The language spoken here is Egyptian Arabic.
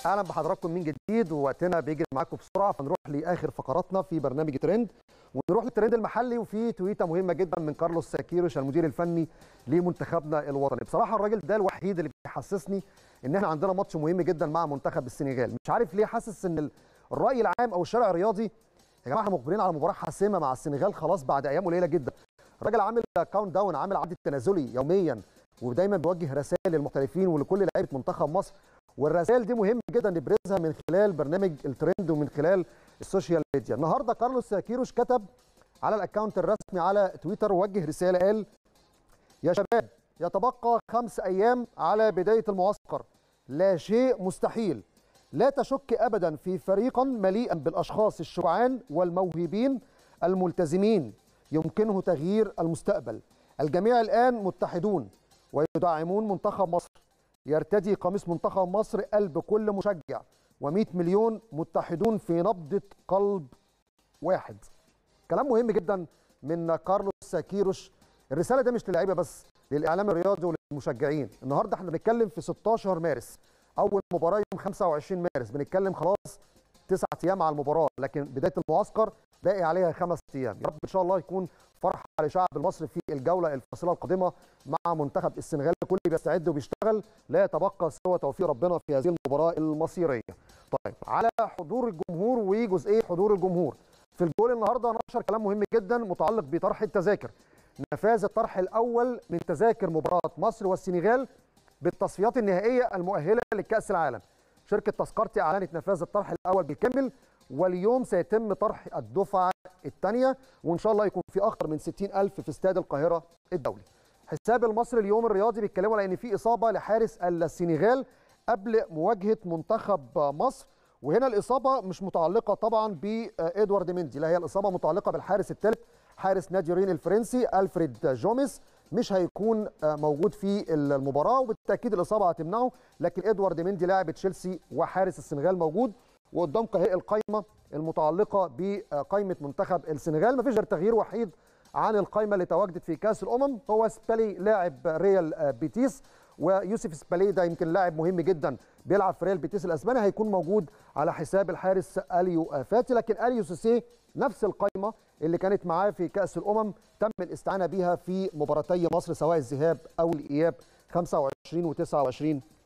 اهلا بحضراتكم من جديد ووقتنا بيجري معاكم بسرعه فنروح لاخر فقراتنا في برنامج ترند ونروح للترند المحلي وفي تويته مهمه جدا من كارلوس ساكيروش المدير الفني لمنتخبنا الوطني بصراحه الراجل ده الوحيد اللي بيحسسني ان احنا عندنا ماتش مهم جدا مع منتخب السنغال مش عارف ليه حاسس ان الراي العام او الشارع الرياضي يا جماعه احنا مقبلين على مباراه حاسمه مع السنغال خلاص بعد ايام قليله جدا الراجل عامل كاونت داون عامل عد تنازلي يوميا ودايما بيوجه رسائل للمحترفين ولكل لعيبه منتخب مصر والرسائل دي مهم جدا نبرزها من خلال برنامج الترند ومن خلال السوشيال ميديا النهارده كارلوس كيروش كتب على الاكونت الرسمي على تويتر وجه رساله قال يا شباب يتبقى خمس ايام على بدايه المعسكر لا شيء مستحيل لا تشك ابدا في فريقا مليئا بالاشخاص الشجعان والموهوبين الملتزمين يمكنه تغيير المستقبل الجميع الان متحدون ويدعمون منتخب مصر يرتدي قميص منتخب مصر قلب كل مشجع و100 مليون متحدون في نبضة قلب واحد كلام مهم جدا من كارلوس كيروش الرسالة ده مش للعيبة بس للإعلام الرياضي وللمشجعين النهاردة احنا بنتكلم في 16 مارس أول مباراة يوم 25 مارس بنتكلم خلاص تسعة أيام على المباراة لكن بداية المعسكر باقي عليها خمس أيام يا رب إن شاء الله يكون فرحة لشعب المصري في الجولة الفاصلة القادمة مع منتخب السنغال الكل بيستعد وبيشتغل لا يتبقى سوى توفيق ربنا في هذه المباراة المصيرية طيب على حضور الجمهور وجزئية حضور الجمهور في الجول النهارده نشر كلام مهم جدا متعلق بطرح التذاكر نفاذ الطرح الأول من تذاكر مباراة مصر والسنغال بالتصفيات النهائية المؤهلة لكأس العالم شركة تذكرتي أعلنت نفاذ الطرح الأول بالكامل واليوم سيتم طرح الدفعة الثانية وإن شاء الله يكون في أكثر من 60 ألف في استاد القاهرة الدولي حساب المصري اليوم الرياضي بيتكلموا على ان في اصابه لحارس السنغال قبل مواجهه منتخب مصر وهنا الاصابه مش متعلقه طبعا بادوارد مندي لا هي الاصابه متعلقه بالحارس الثالث حارس نادي رين الفرنسي الفريد جوميس مش هيكون موجود في المباراه وبالتاكيد الاصابه هتمنعه لكن ادوارد مندي لاعب تشيلسي وحارس السنغال موجود وقدامكم اهي القائمه المتعلقه بقائمه منتخب السنغال مفيش غير تغيير وحيد عن القائمه اللي تواجدت في كاس الامم هو سبالي لاعب ريال بيتيس ويوسف سبالي ده يمكن لاعب مهم جدا بيلعب في ريال بيتيس الاسباني هيكون موجود على حساب الحارس اليو فاتي لكن اليو سيسي نفس القائمه اللي كانت معاه في كاس الامم تم الاستعانه بها في مباراتي مصر سواء الذهاب او الاياب 25 و29